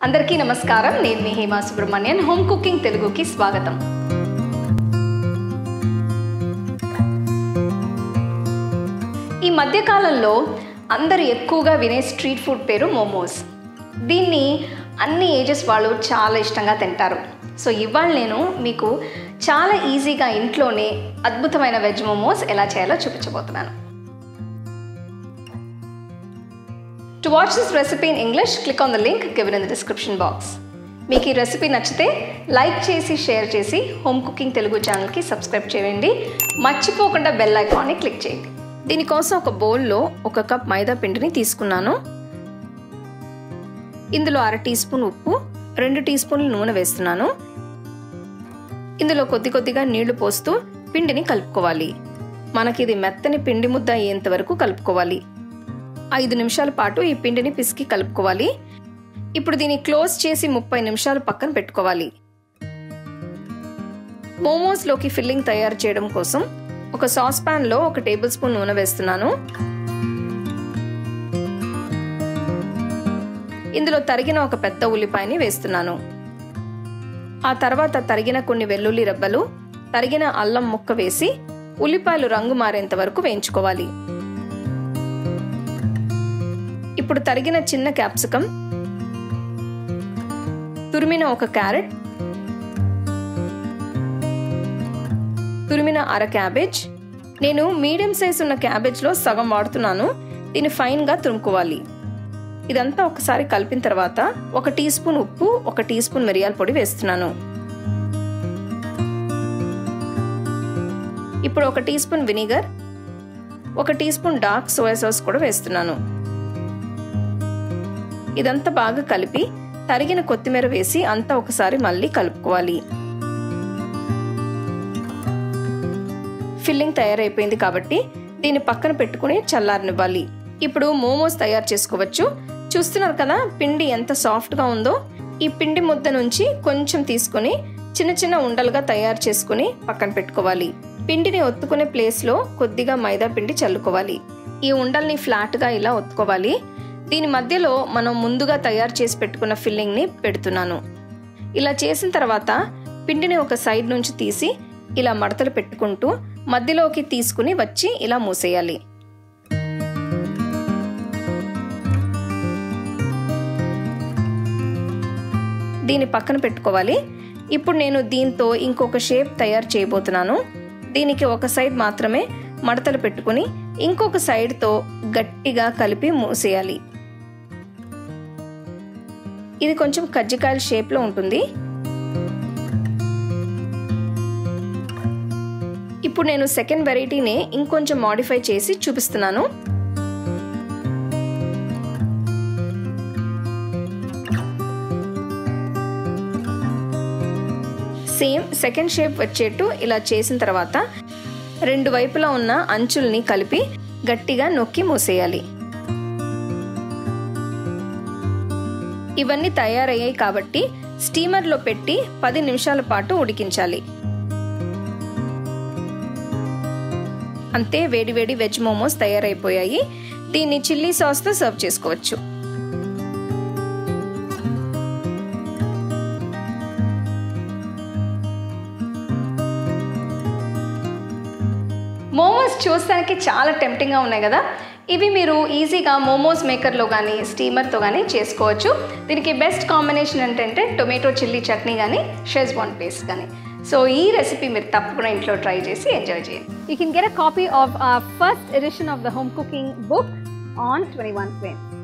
అందరికీ నమస్కారం నేను మీ హేమా సుబ్రహ్మణ్యన్ హోమ్ కుకింగ్ తెలుగుకి స్వాగతం ఈ మధ్యకాలంలో అందరు ఎక్కువగా వినే స్ట్రీట్ ఫుడ్ పేరు మోమోస్ దీన్ని అన్ని ఏజెస్ వాళ్ళు చాలా ఇష్టంగా తింటారు సో ఇవాళ నేను మీకు చాలా ఈజీగా ఇంట్లోనే అద్భుతమైన వెజ్ మోమోస్ ఎలా చేయాలో చూపించబోతున్నాను to watch this recipe in English click on the link given in the description box మీకు ఈ రెసిపీ నచ్చితే లైక్ చేసి షేర్ చేసి హోమ్ కుకింగ్ తెలుగు ఛానల్కి సబ్స్క్రైబ్ చేయండి మర్చిపోకుండా బెల్ ఐకాన్ని క్లిక్ చేయండి దీనికోసం ఒక బౌల్లో ఒక కప్ మైదా పిండిని తీసుకున్నాను ఇందులో అర టీ స్పూన్ ఉప్పు రెండు టీ స్పూన్లు నూనె వేస్తున్నాను ఇందులో కొద్ది కొద్దిగా నీళ్లు పోస్తూ పిండిని కలుపుకోవాలి మనకి ఇది మెత్తని పిండి ముద్ద అయ్యేంత వరకు కలుపుకోవాలి ఐదు నిమిషాల పాటు ఈ పిండిని పిసికి కలుపుకోవాలి ఇప్పుడు దీన్ని క్లోజ్ చేసి ముప్పై నిమిషాలు పక్కన పెట్టుకోవాలి మోమోస్లోకి ఫిల్లింగ్ తయారు చేయడం కోసం ఒక సాస్ లో ఒక టేబుల్ స్పూన్ నూనె వేస్తున్నాను ఇందులో తరిగిన ఒక పెద్ద ఉల్లిపాయని వేస్తున్నాను ఆ తర్వాత తరిగిన కొన్ని వెల్లుల్లి రెబ్బలు తరిగిన అల్లం ముక్క వేసి ఉల్లిపాయలు రంగు మారేంత వరకు వేయించుకోవాలి ఇప్పుడు తరిగిన చిన్న క్యాప్సికం తురిమిన ఒక క్యారెట్ తురిమిన అర క్యాబేజ్ నేను మీడియం సైజ్ ఉన్న క్యాబేజ్లో సగం వాడుతున్నాను దీన్ని ఫైన్గా తురుముకోవాలి ఇదంతా ఒకసారి కలిపిన తర్వాత ఒక టీ స్పూన్ ఉప్పు ఒక టీ స్పూన్ మిరియాల పొడి వేస్తున్నాను ఇప్పుడు ఒక టీ స్పూన్ వినిగర్ ఒక teaspoon dark soya sauce కూడా వేస్తున్నాను ఇదంతా బాగా కలిపి తరిగిన కొత్తిమీర వేసి అంతా ఒకసారి మళ్ళీ కలుపుకోవాలి ఫిల్లింగ్ తయారైపోయింది కాబట్టి దీన్ని పక్కన పెట్టుకుని చల్లారనివ్వాలి ఇప్పుడు మోమోస్ తయారు చేసుకోవచ్చు చూస్తున్నారు కదా పిండి ఎంత సాఫ్ట్గా ఉందో ఈ పిండి ముద్ద నుంచి కొంచెం తీసుకొని చిన్న చిన్న ఉండలుగా తయారు చేసుకుని పక్కన పెట్టుకోవాలి పిండిని ఒత్తుకునే ప్లేస్లో కొద్దిగా మైదా పిండి చల్లుకోవాలి ఈ ఉండల్ని ఫ్లాట్గా ఇలా ఒత్తుకోవాలి దీని మధ్యలో మనం ముందుగా తయారు చేసి పెట్టుకున్న ఫిల్లింగ్ని పెడుతున్నాను ఇలా చేసిన తర్వాత పిండిని ఒక సైడ్ నుంచి తీసి ఇలా మడతలు పెట్టుకుంటూ మధ్యలోకి తీసుకుని వచ్చి ఇలా మూసేయాలి దీన్ని పక్కన పెట్టుకోవాలి ఇప్పుడు నేను దీంతో ఇంకొక షేప్ తయారు చేయబోతున్నాను దీనికి ఒక సైడ్ మాత్రమే మడతలు పెట్టుకుని ఇంకొక సైడ్తో గట్టిగా కలిపి మూసేయాలి ఇది కొంచెం కజ్జికాయల షేప్లో ఉంటుంది ఇప్పుడు నేను సెకండ్ వెరైటీని ఇంకొంచెం మాడిఫై చేసి చూపిస్తున్నాను సేమ్ సెకండ్ షేప్ వచ్చేట్టు ఇలా చేసిన తర్వాత రెండు వైపులా ఉన్న అంచుల్ని కలిపి గట్టిగా నొక్కి మూసేయాలి ఇవన్నీ తయారయ్యాయి కాబట్టి స్టీమర్లో పెట్టి పది నిమిషాల పాటు ఉడికించాలి అంతే వేడివేడి వెజ్ మోమోస్ తయారైపోయాయి దీన్ని చిల్లీ సాస్తో సర్వ్ చేసుకోవచ్చు మోమోస్ చూస్తానికి చాలా టెంప్టింగ్గా ఉన్నాయి కదా ఇవి మీరు ఈజీగా మోమోస్ మేకర్లో కానీ స్టీమర్తో కానీ చేసుకోవచ్చు దీనికి బెస్ట్ కాంబినేషన్ ఏంటంటే టొమాటో చిల్లీ చట్నీ కానీ షెజ్వాన్ పేస్ట్ కానీ సో ఈ రెసిపీ మీరు తప్పకుండా ఇంట్లో ట్రై చేసి ఎంజాయ్ చేయండి You can get a copy of our first edition of the home cooking book on 21 Frames.